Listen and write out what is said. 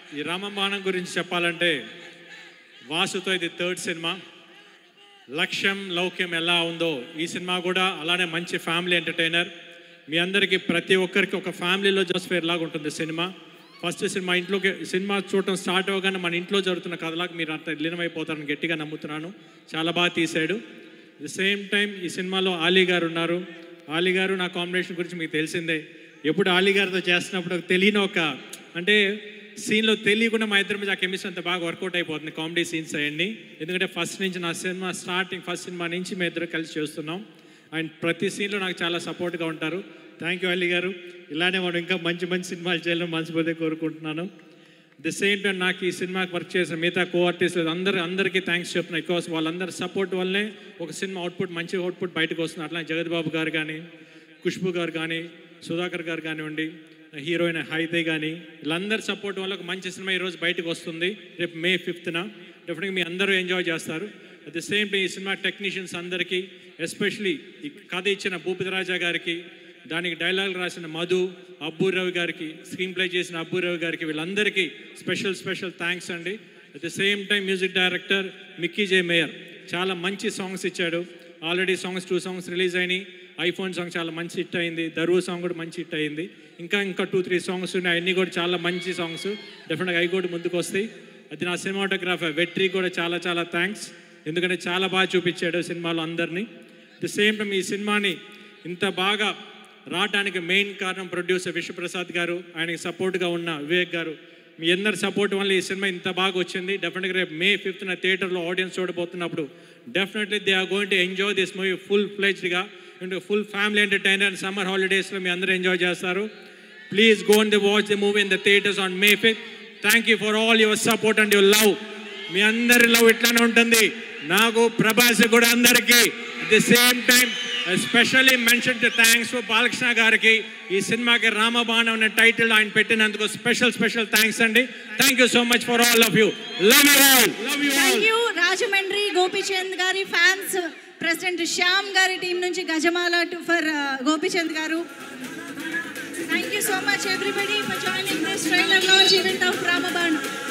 ఈ రామబాణం గురించి చెప్పాలంటే వాసుతో ఇది థర్డ్ సినిమా లక్ష్యం లౌక్యం ఎలా ఉందో ఈ సినిమా కూడా అలానే మంచి ఫ్యామిలీ ఎంటర్టైనర్ మీ అందరికీ ప్రతి ఒక్కరికి ఒక ఫ్యామిలీలో జోస్ఫేర్ లాగా ఉంటుంది సినిమా ఫస్ట్ సినిమా ఇంట్లోకి సినిమా చూడటం స్టార్ట్ అవ్వగానే మన ఇంట్లో జరుగుతున్న కథలాగా మీరు అంత లీనమైపోతారని గట్టిగా నమ్ముతున్నాను చాలా బాగా తీశాడు ది సేమ్ టైం ఈ సినిమాలో ఆలీ గారు ఉన్నారు ఆలీ గారు నా కాంబినేషన్ గురించి మీకు తెలిసిందే ఎప్పుడు ఆలీ గారితో చేస్తున్నప్పుడు ఒక తెలియని ఒక అంటే సీన్లో తెలియకుండా మా ఇద్దరి మీద ఆ కెమిస్ట్రీ అంత బాగా వర్కౌట్ అయిపోతుంది కామెడీ సీన్స్ అవన్నీ ఎందుకంటే ఫస్ట్ నుంచి నా సినిమా స్టార్టింగ్ ఫస్ట్ సినిమా నుంచి మేము ఇద్దరు కలిసి చేస్తున్నాం అండ్ ప్రతి సీన్లో నాకు చాలా సపోర్ట్గా ఉంటారు థ్యాంక్ యూ అలీ గారు ఇలానే మనం ఇంకా మంచి మంచి సినిమాలు చేయాలని మనస్ఫూర్తిగా కోరుకుంటున్నాను ది సేమ్ టైం నాకు ఈ సినిమాకి వర్క్ చేసిన మిగతా కో ఆర్టిస్టులు అందరు అందరికీ థ్యాంక్స్ చెప్తున్నాను బికాస్ వాళ్ళందరి సపోర్ట్ వల్లనే ఒక సినిమా అవుట్పుట్ మంచి అవుట్పుట్ బయటకు వస్తుంది అట్లా జగత్ బాబు గారు కానీ ఖుష్బు గారు కానీ సుధాకర్ గారు కానివ్వండి హీరోయిన్ హైదే కానీ వీళ్ళందరి సపోర్ట్ వల్ల ఒక మంచి సినిమా ఈరోజు బయటకు వస్తుంది రేపు మే ఫిఫ్త్న డెఫినెట్గా మీ అందరూ ఎంజాయ్ చేస్తారు అట్ ది సేమ్ టైం ఈ సినిమా టెక్నీషియన్స్ అందరికీ ఎస్పెషలీ ఈ కథ ఇచ్చిన భూపతిరాజా గారికి దానికి డైలాగ్ రాసిన మధు అబ్బూరావు గారికి స్క్రీన్ ప్లే చేసిన అబ్బూరావు గారికి వీళ్ళందరికీ స్పెషల్ స్పెషల్ థ్యాంక్స్ అండి at the same time music director Mickey J Meyer చాలా మంచి సాంగ్స్ ఇచ్చాడు already songs two songs release అయినాయి ఐఫోన్ సాంగ్ చాలా మంచి హిట్ అయింది దరువు సాంగ్ కూడా మంచి హిట్ అయింది ఇంకా ఇంకా టూ త్రీ సాంగ్స్ ఉన్నాయి అన్నీ కూడా చాలా మంచి సాంగ్స్ డెఫినెట్గా అవి కూడా ముందుకు వస్తాయి అది నా సినిమాటోగ్రాఫర్ వెట్రీ కూడా చాలా చాలా థ్యాంక్స్ ఎందుకంటే చాలా బాగా చూపించాడు సినిమాలో అందరినీ ది సేమ్ టైం ఈ సినిమాని ఇంత బాగా రావడానికి మెయిన్ కారణం ప్రొడ్యూసర్ విశ్వప్రసాద్ గారు ఆయనకి సపోర్ట్గా ఉన్న వివేక్ గారు మీ అందరి సపోర్ట్ వల్ల ఈ సినిమా ఇంత బాగా వచ్చింది డెఫినెట్గా రేపు మే ఫిఫ్త్న థియేటర్లో ఆడియన్స్ చూడబోతున్నప్పుడు definitely they are going to enjoy this movie full ఫ్లెజ్డ్గా and full family entertainer summer హాలిడేస్లో మీ అందరూ ఎంజాయ్ చేస్తారు please go and the watch the movie in the theatres on May fifth thank you for all your support and your love మీ అందరి love ఇట్లానే ఉంటుంది నాకు ప్రభాస్ కూడా అందరికీ at the same time especially mention to thanks for Balakrishna గారికి ఈ సినిమాకి రామబాణం అనే టైటిల్ ఆయన పెట్టినందుకు స్పెషల్ స్పెషల్ థ్యాంక్స్ అండి thank you so much for all of you love you all love you all thank you Rajahmundry Gopichand గారి ఫ్యాన్స్ ప్రెసిడెంట్ శ్యామ్ గారి team నుంచి గజమాల టు ఫర్ గోపిచంద్ గారు thank you so much everybody for joining this trailer launch event of రామబాణ్